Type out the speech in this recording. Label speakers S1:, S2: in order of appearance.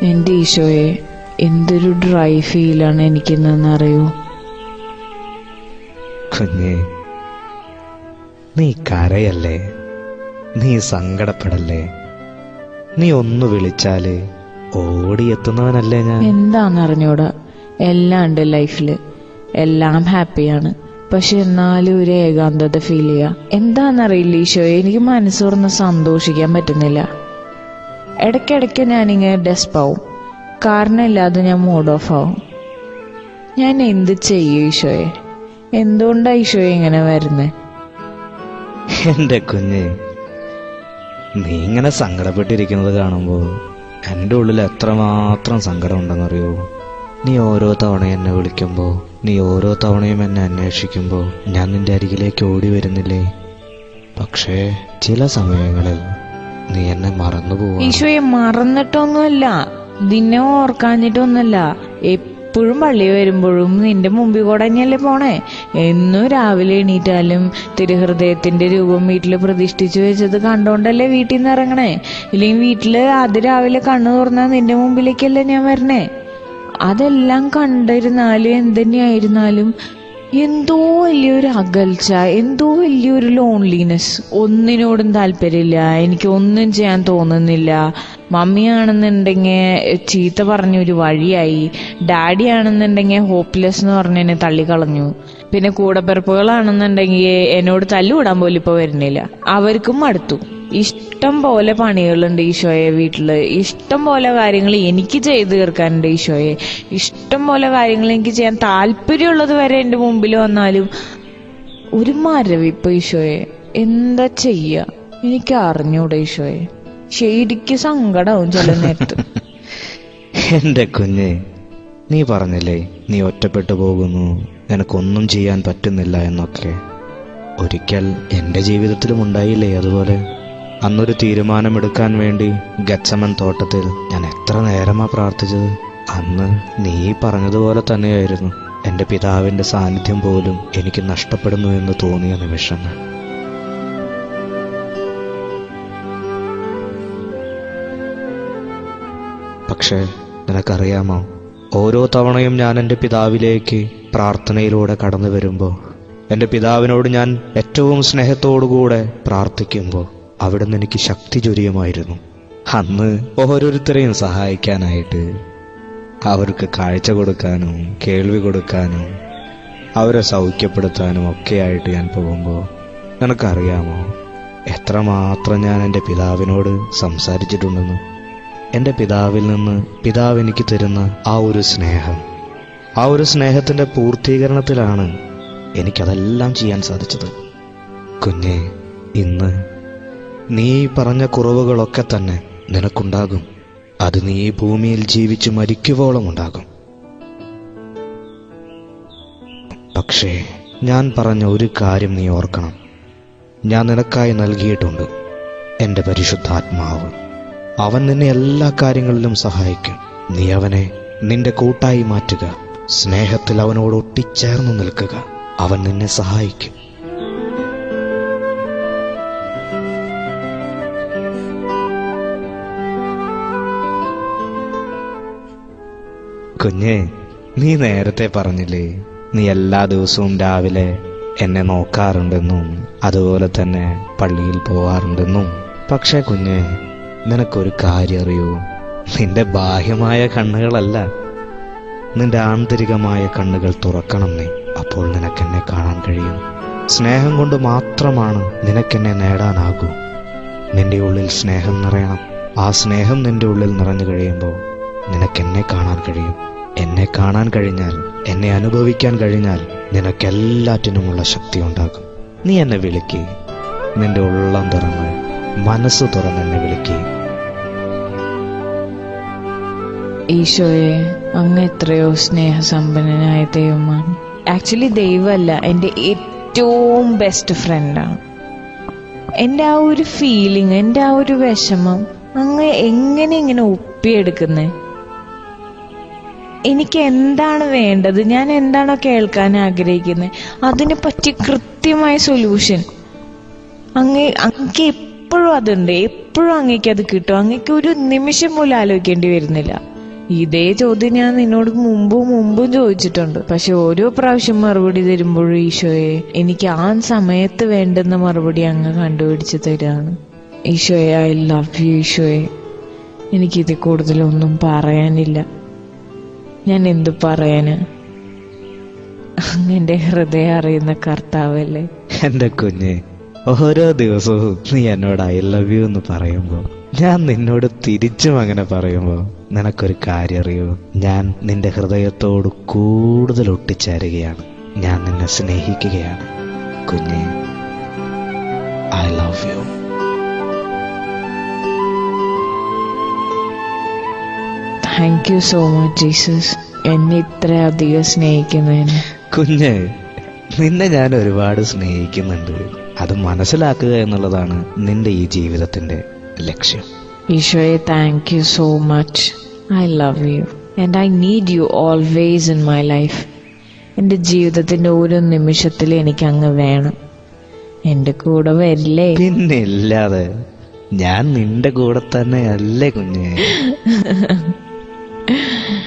S1: എന്റെ ഈശോയെ എന്തൊരു ഡ്രൈ ഫീലാണ് എനിക്കിന്നെന്ന് അറിയൂ
S2: കുഞ്ഞേ നീ കരയല്ലേ നീ സങ്കടപ്പെടല്ലേ നീ ഒന്ന് വിളിച്ചാല് ഓടിയെത്തുന്നവനല്ലേ ഞാൻ
S1: എന്താണെന്നറിഞ്ഞൂടാ എല്ലാം ഉണ്ട് ലൈഫില് എല്ലാം ഹാപ്പിയാണ് പക്ഷെ എന്നാലും ഒരു ഏകാന്തത ഫീൽ ചെയ്യാ എന്താണെന്നറിയില്ല ഈശോയെ എനിക്ക് മനസ്സ് തുറന്ന് സന്തോഷിക്കാൻ പറ്റുന്നില്ല ഇടയ്ക്കിടയ്ക്ക് ഞാനിങ്ങനെ ഡെസ്പാവും കാരണമില്ലാതെ ഞാൻ മൂഡ് ഓഫ് ആവും ഞാൻ എന്ത് ചെയ്യും ഈശോയെ എന്തുകൊണ്ടാ ഈശോയെ ഇങ്ങനെ വരുന്നേ
S2: എന്റെ കുഞ്ഞ് നീ ഇങ്ങനെ സങ്കടപ്പെട്ടിരിക്കുന്നത് കാണുമ്പോ എൻ്റെ ഉള്ളിൽ എത്രമാത്രം സങ്കടം ഉണ്ടെന്നറിയോ നീ ഓരോ തവണയും എന്നെ വിളിക്കുമ്പോ നീ ഓരോ തവണയും എന്നെ അന്വേഷിക്കുമ്പോ ഞാൻ നിന്റെ അരികിലേക്ക് ഓടി വരുന്നില്ലേ പക്ഷേ ചില സമയങ്ങളിൽ നീ എന്നെ മറന്നു പോവാ
S1: ഈശോയെ മറന്നിട്ടൊന്നുമല്ല നിന്നെ ഓർക്കാഞ്ഞിട്ടൊന്നുമല്ല എപ്പോഴും പള്ളി വരുമ്പോഴും നിന്റെ മുമ്പിൽ കൂടെ തന്നെയല്ലേ പോണേ എന്നും രാവിലെ എണീറ്റാലും തിരുഹൃദയത്തിന്റെ രൂപം വീട്ടിൽ പ്രതിഷ്ഠിച്ചു വെച്ചത് കണ്ടോണ്ടല്ലേ വീട്ടിൽ നിന്ന് ഇറങ്ങണേ ഇല്ലെങ്കിൽ വീട്ടില് അത് രാവിലെ കണ്ണു തുറന്നാൽ നിന്റെ മുമ്പിലേക്കല്ലേ ഞാൻ വരണേ അതെല്ലാം കണ്ടിരുന്നാലും എന്തുതന്നെയായിരുന്നാലും എന്തോ വലിയൊരു അകൽച്ച എന്തോ വലിയൊരു ലോൺലിനെസ് ഒന്നിനോടും താല്പര്യമില്ല എനിക്ക് ഒന്നും ചെയ്യാൻ തോന്നുന്നില്ല മമ്മിയാണെന്നുണ്ടെങ്കിൽ ചീത്ത പറഞ്ഞൊരു വഴിയായി ഡാഡി ആണെന്നുണ്ടെങ്കിൽ ഹോപ്പ്ലെസ് എന്ന് പറഞ്ഞ് എന്നെ തള്ളിക്കളഞ്ഞു പിന്നെ കൂടപ്പിറപ്പുകളാണെന്നുണ്ടെങ്കിൽ എന്നോട് തല്ലുകൂടാൻ പോലും ഇപ്പൊ വരുന്നില്ല അവർക്കും മടുത്തു ഇഷ്ടം പോലെ പണികളുണ്ട് ഈശോയെ വീട്ടില് ഇഷ്ടം പോലെ കാര്യങ്ങൾ എനിക്ക് ചെയ്തു തീർക്കാനുണ്ട് ഈശോയെ ഇഷ്ടം പോലെ കാര്യങ്ങൾ എനിക്ക് ചെയ്യാൻ താല്പര്യമുള്ളത് വരെ എൻ്റെ മുമ്പിൽ വന്നാലും ഒരു മരവിപ്പ് ഈശോയെ എന്താ ചെയ്യ എനിക്ക് അറിഞ്ഞൂടെ ഈശോയെ ശരിക്ക് സങ്കടാവും ചില നേരത്ത്
S2: എന്റെ കുഞ്ഞ് നീ പറഞ്ഞില്ലേ നീ ഒറ്റപ്പെട്ടു പോകുന്നു നിനക്കൊന്നും ചെയ്യാൻ പറ്റുന്നില്ല എന്നൊക്കെ ഒരിക്കൽ എന്റെ ജീവിതത്തിലും ഉണ്ടായില്ലേ അതുപോലെ അന്നൊരു തീരുമാനമെടുക്കാൻ വേണ്ടി ഗച്ചമൻ തോട്ടത്തിൽ ഞാൻ എത്ര നേരമാ പ്രാർത്ഥിച്ചത് അന്ന് നീ പറഞ്ഞതുപോലെ തന്നെയായിരുന്നു എന്റെ പിതാവിന്റെ സാന്നിധ്യം പോലും എനിക്ക് നഷ്ടപ്പെടുന്നു എന്ന് തോന്നിയ നിമിഷങ്ങൾ പക്ഷേ നിനക്കറിയാമോ ഓരോ തവണയും ഞാൻ എൻ്റെ പിതാവിലേക്ക് പ്രാർത്ഥനയിലൂടെ കടന്നു വരുമ്പോൾ എൻ്റെ പിതാവിനോട് ഞാൻ ഏറ്റവും സ്നേഹത്തോടുകൂടെ പ്രാർത്ഥിക്കുമ്പോൾ അവിടുന്ന് എനിക്ക് ശക്തി ചൊരിയുമായിരുന്നു അന്ന് ഓരോരുത്തരെയും സഹായിക്കാനായിട്ട് അവർക്ക് കാഴ്ച കൊടുക്കാനും കേൾവി കൊടുക്കാനും അവരെ സൗഖ്യപ്പെടുത്താനും ഒക്കെയായിട്ട് ഞാൻ പോകുമ്പോൾ നിനക്കറിയാമോ എത്രമാത്രം ഞാൻ എൻ്റെ പിതാവിനോട് സംസാരിച്ചിട്ടുണ്ടെന്ന് എൻ്റെ പിതാവിൽ നിന്ന് പിതാവ് എനിക്ക് തരുന്ന ആ ഒരു സ്നേഹം ആ ഒരു സ്നേഹത്തിൻ്റെ പൂർത്തീകരണത്തിലാണ് എനിക്കതെല്ലാം ചെയ്യാൻ സാധിച്ചത് കുഞ്ഞെ ഇന്ന് നീ പറഞ്ഞ കുറവുകളൊക്കെ തന്നെ നിനക്കുണ്ടാകും അത് നീ ഈ ഭൂമിയിൽ ജീവിച്ച് മരിക്കുവോളം ഉണ്ടാകും പക്ഷേ ഞാൻ പറഞ്ഞ ഒരു കാര്യം നീ ഓർക്കണം ഞാൻ നിനക്കായി നൽകിയിട്ടുണ്ട് എൻ്റെ പരിശുദ്ധാത്മാവ് അവൻ നിന്നെ എല്ലാ കാര്യങ്ങളിലും സഹായിക്കും നീ അവനെ നിന്റെ കൂട്ടായി മാറ്റുക സ്നേഹത്തിൽ അവനോട് ഒട്ടിച്ചേർന്ന് നിൽക്കുക അവൻ നിന്നെ സഹായിക്കും കുഞ്ഞെ നീ നേരത്തെ പറഞ്ഞില്ലേ നീ എല്ലാ ദിവസവും രാവിലെ എന്നെ നോക്കാറുണ്ടെന്നും അതുപോലെ തന്നെ പള്ളിയിൽ പോവാറുണ്ടെന്നും പക്ഷേ കുഞ്ഞെ നിനക്കൊരു കാര്യം അറിയൂ നിന്റെ ബാഹ്യമായ കണ്ണുകളല്ല നിന്റെ ആന്തരികമായ കണ്ണുകൾ തുറക്കണം നീ അപ്പോൾ നിനക്കെന്നെ കാണാൻ കഴിയും സ്നേഹം കൊണ്ട് മാത്രമാണ് നിനക്കെന്നെ നേടാനാകൂ നിന്റെ ഉള്ളിൽ സ്നേഹം നിറയണം ആ സ്നേഹം നിന്റെ ഉള്ളിൽ നിറഞ്ഞു കഴിയുമ്പോൾ നിനക്കെന്നെ കാണാൻ കഴിയും എന്നെ കാണാൻ കഴിഞ്ഞാൽ എന്നെ അനുഭവിക്കാൻ കഴിഞ്ഞാൽ നിനക്കെല്ലാറ്റിനുമുള്ള ശക്തി ഉണ്ടാകും നീ എന്നെ വിളിക്ക് നിന്റെ ഉള്ളം തുറന്ന് മനസ്സ് തുറന്ന് എന്നെ വിളിക്ക്
S1: ഈശോയെ അങ്ങ് എത്രയോ സ്നേഹസമ്പന്നനായ ദൈവമാണ് ആക്ച്വലി ദൈവമല്ല എൻ്റെ ഏറ്റവും ബെസ്റ്റ് ഫ്രണ്ടാണ് എൻ്റെ ആ ഒരു ഫീലിംഗ് എൻ്റെ ആ ഒരു വിഷമം അങ്ങ് എങ്ങനെ ഇങ്ങനെ ഒപ്പിയെടുക്കുന്നേ എനിക്ക് എന്താണ് വേണ്ടത് ഞാൻ എന്താണോ കേൾക്കാൻ ആഗ്രഹിക്കുന്നത് അതിനെ പറ്റി കൃത്യമായ സൊല്യൂഷൻ അങ്ങ് അങ്ങക്ക് എപ്പോഴും അതുണ്ട് എപ്പോഴും അങ്ങേക്ക് അത് കിട്ടും അങ്ങേക്ക് ഒരു നിമിഷം പോലും ആലോചിക്കേണ്ടി വരുന്നില്ല ഇതേ ചോദ്യം ഞാൻ നിന്നോട് മുമ്പും മുമ്പും ചോദിച്ചിട്ടുണ്ട് പക്ഷെ ഓരോ പ്രാവശ്യം മറുപടി തരുമ്പോഴും ഈശോയെ എനിക്ക് ആ സമയത്ത് വേണ്ടുന്ന മറുപടി അങ്ങ് കണ്ടുപിടിച്ച് തരാണ് ഈശോയെ ഐ ലവ് യു ഈശോയെ എനിക്കിത് കൂടുതലൊന്നും പറയാനില്ല ഞാൻ എന്തു പറയാന് അങ്ങന്റെ ഹൃദയം അറിയുന്ന കർത്താവല്ലേ
S2: എന്റെ കുഞ്ഞെ ഓരോ ദിവസവും നീ എന്നോട് ഐ ലവ് യു എന്ന് പറയുമ്പോ ഞാൻ നിന്നോട് തിരിച്ചും അങ്ങനെ പറയുമ്പോ നിനക്കൊരു കാര്യം അറിയോ ഞാൻ നിന്റെ ഹൃദയത്തോട് കൂടുതൽ ഒട്ടിച്ചേരുകയാണ് ഞാൻ നിന്നെ സ്നേഹിക്കുകയാണ് കുഞ്ഞെ I love you
S1: thank you so much Jesus എന്നെ ഇത്രയധികം സ്നേഹിക്കുന്നതിന്
S2: കുഞ്ഞ് നിന്നെ ഞാൻ ഒരുപാട് സ്നേഹിക്കുന്നുണ്ട് അത് മനസ്സിലാക്കുക എന്നുള്ളതാണ് നിന്റെ ഈ ജീവിതത്തിന്റെ ലക്ഷ്യം
S1: ഈശോയെ thank you so much I love you and I need you always in my life എൻ്റെ ജീവിതത്തിൻ്റെ ഓരോ നിമിഷത്തിൽ എനിക്ക് അങ്ങ് വേണം എൻ്റെ കൂടെ വരില്ലേ
S2: പിന്നെ ഇല്ലാതെ ഞാൻ നിന്റെ കൂടെ തന്നെ അല്ലേ കുഞ്ഞെ